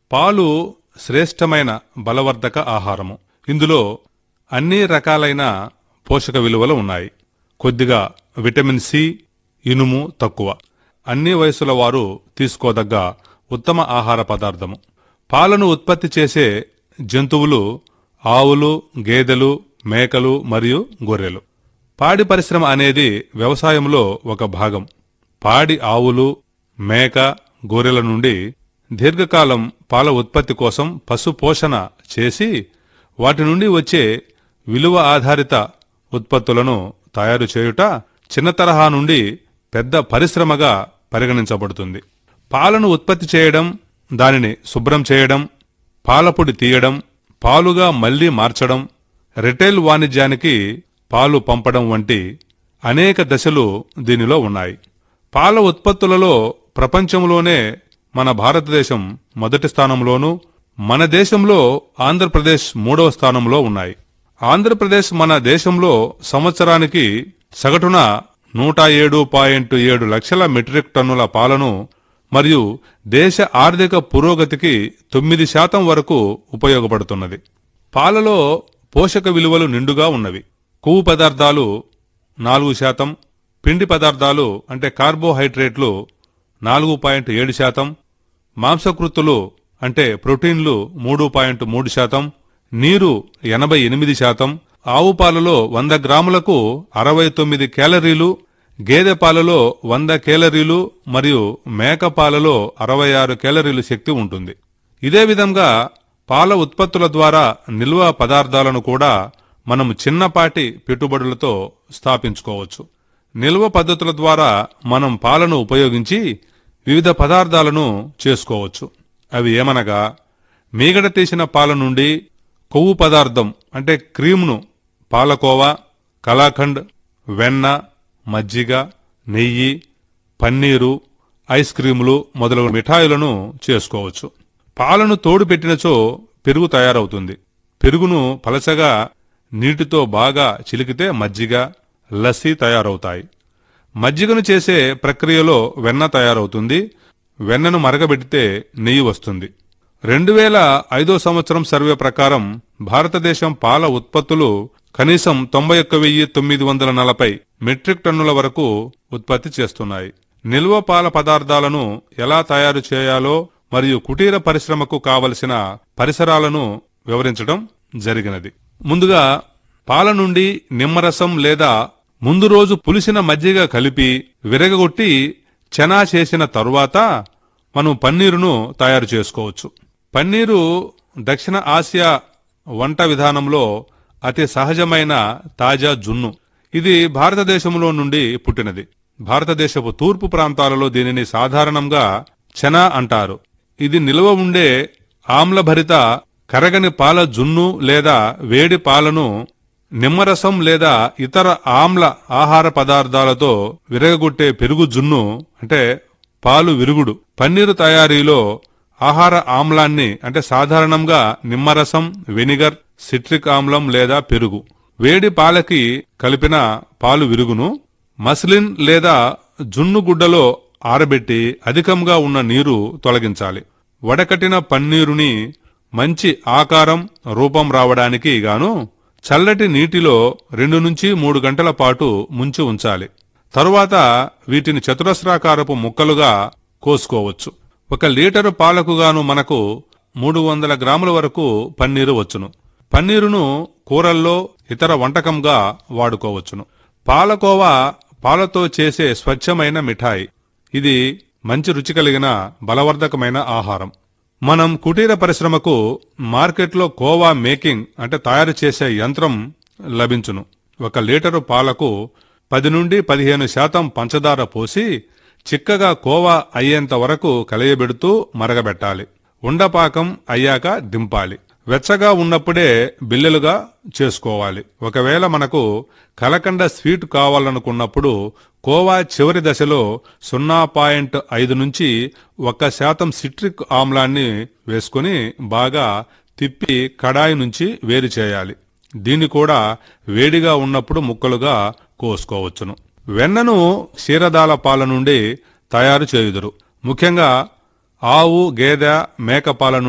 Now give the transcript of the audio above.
పాలు శ్రేష్టమైన బలవర్ధక ఆహారము ఇందులో అన్ని రకాలైన పోషక విలువలు ఉన్నాయి కొద్దిగా విటమిన్ సి ఇనుము తక్కువ అన్ని వయసుల వారు తీసుకోదగ్గ ఉత్తమ ఆహార పదార్థము పాలను ఉత్పత్తి చేసే జంతువులు ఆవులు గేదెలు మేకలు మరియు గొర్రెలు పాడి పరిశ్రమ అనేది వ్యవసాయంలో ఒక భాగం పాడి ఆవులు మేక గొర్రెల నుండి దీర్ఘకాలం పాల ఉత్పత్తి కోసం పశు పోషణ చేసి వాటి నుండి వచ్చే విలువ ఆధారిత ఉత్పత్తులను తయారు చేయుట చిన్న తరహా నుండి పెద్ద పరిశ్రమగా పరిగణించబడుతుంది పాలను ఉత్పత్తి చేయడం దానిని శుభ్రం చేయడం పాలపొడి తీయడం పాలుగా మళ్లీ మార్చడం రిటైల్ వాణిజ్యానికి పాలు పంపడం వంటి అనేక దశలు దీనిలో ఉన్నాయి పాల ఉత్పత్తులలో ప్రపంచంలోనే మన భారతదేశం మొదటి స్థానంలోనూ మన దేశంలో ఆంధ్రప్రదేశ్ మూడవ స్థానంలో ఉన్నాయి ఆంధ్రప్రదేశ్ మన దేశంలో సంవత్సరానికి సగటున నూట ఏడు పాయింట్ ఏడు లక్షల మెట్రిక్ టన్నుల పాలను మరియు దేశ ఆర్థిక పురోగతికి తొమ్మిది శాతం వరకు ఉపయోగపడుతున్నది పాలలో పోషక విలువలు నిండుగా ఉన్నవి కొవ్వు పదార్థాలు నాలుగు శాతం పిండి పదార్థాలు అంటే కార్బోహైడ్రేట్లు నాలుగు పాయింట్ ఏడు శాతం మాంసకృత్తులు అంటే ప్రోటీన్లు మూడు పాయింట్ మూడు శాతం నీరు ఎనభై ఎనిమిది శాతం ఆవు పాలలో వంద గ్రాములకు అరవై తొమ్మిది క్యాలరీలు గేదె పాలలో వంద కేలరీలు మరియు మేక పాలలో అరవై ఆరు కేలరీలు శక్తి ఉంటుంది ఇదే విధంగా పాల ఉత్పత్తుల ద్వారా నిల్వ పదార్థాలను కూడా మనం చిన్నపాటి పెట్టుబడులతో స్థాపించుకోవచ్చు నిల్వ పద్ధతుల ద్వారా మనం పాలను ఉపయోగించి వివిధ పదార్థాలను చేసుకోవచ్చు అవి ఏమనగా మీగడ తీసిన పాల నుండి కొవ్వు పదార్థం అంటే క్రీమ్ను పాలకోవా కలాఖండ్ వెన్న మజ్జిగ నెయ్యి పన్నీరు ఐస్ క్రీములు మొదలగు మిఠాయిలను చేసుకోవచ్చు పాలను తోడు పెట్టినచో పెరుగు తయారవుతుంది పెరుగును పలచగా నీటితో బాగా చిలికితే మజ్జిగ లస్సీ తయారవుతాయి మజ్జిగను చేసే ప్రక్రియలో వెన్న తయారవుతుంది వెన్నను మరగబెడితే నెయ్యి వస్తుంది రెండు వేల ఐదో సంవత్సరం సర్వే ప్రకారం భారతదేశం పాల ఉత్పత్తులు కనీసం తొంభై ఒక్క వెయ్యి తొమ్మిది వందల నలభై మెట్రిక్ టన్నుల వరకు ఉత్పత్తి చేస్తున్నాయి నిల్వ పాల పదార్థాలను ఎలా తయారు చేయాలో మరియు కుటీర పరిశ్రమకు కావలసిన పరిసరాలను వివరించడం జరిగినది ముందుగా పాల నుండి నిమ్మరసం లేదా ముందు రోజు పులిసిన మజ్జిగ కలిపి విరగగొట్టి చెనా చేసిన తరువాత మనం పన్నీరును తయారు చేసుకోవచ్చు పన్నీరు దక్షిణ ఆసియా వంట విధానంలో అతి సహజమైన తాజా జున్ను ఇది భారతదేశంలో నుండి పుట్టినది భారతదేశపు తూర్పు ప్రాంతాలలో దీనిని సాధారణంగా చెనా అంటారు ఇది నిల్వ ఉండే ఆమ్లభరిత కరగని పాల జున్ను లేదా వేడి పాలను నిమ్మరసం లేదా ఇతర ఆమ్ల ఆహార పదార్థాలతో విరగగొట్టే పెరుగు జున్ను అంటే పాలు విరుగుడు పన్నీరు తయారీలో ఆహార ఆమ్లాన్ని అంటే సాధారణంగా నిమ్మరసం వెనిగర్ సిట్రిక్ ఆమ్లం లేదా పెరుగు వేడి పాలకి కలిపిన పాలు విరుగును మస్లిన్ లేదా జున్ను గుడ్డలో ఆరబెట్టి అధికంగా ఉన్న నీరు తొలగించాలి వడకట్టిన పన్నీరుని మంచి ఆకారం రూపం రావడానికి గాను చల్లటి నీటిలో రెండు నుంచి మూడు గంటల పాటు ముంచి ఉంచాలి తరువాత వీటిని చతురస్రాకారపు ముక్కలుగా కోసుకోవచ్చు ఒక లీటరు పాలకు గాను మనకు మూడు వందల గ్రాముల వరకు పన్నీరు వచ్చును పన్నీరును కూరల్లో ఇతర వంటకంగా వాడుకోవచ్చును పాలకోవా పాలతో చేసే స్వచ్ఛమైన మిఠాయి ఇది మంచి రుచి కలిగిన బలవర్ధకమైన ఆహారం మనం కుటీర పరిశ్రమకు మార్కెట్లో కోవా మేకింగ్ అంటే తయారు చేసే యంత్రం లభించును ఒక లీటరు పాలకు పది నుండి పదిహేను శాతం పంచదార పోసి చిక్కగా కోవా అయ్యేంత వరకు కలయబెడుతూ మరగబెట్టాలి ఉండపాకం అయ్యాక దింపాలి వెచ్చగా ఉన్నప్పుడే బిల్లెలుగా చేసుకోవాలి ఒకవేళ మనకు కలకండ స్వీట్ కావాలనుకున్నప్పుడు కోవా చివరి దశలో సున్నా పాయింట్ ఐదు నుంచి ఒక్క శాతం సిట్రిక్ ఆమ్లాన్ని వేసుకుని బాగా తిప్పి కడాయి నుంచి వేరు చేయాలి దీన్ని కూడా వేడిగా ఉన్నప్పుడు ముక్కలుగా కోసుకోవచ్చును వెన్నను క్షీరదాల పాల నుండి తయారు చేయుదురు ముఖ్యంగా ఆవు గేదె మేక పాల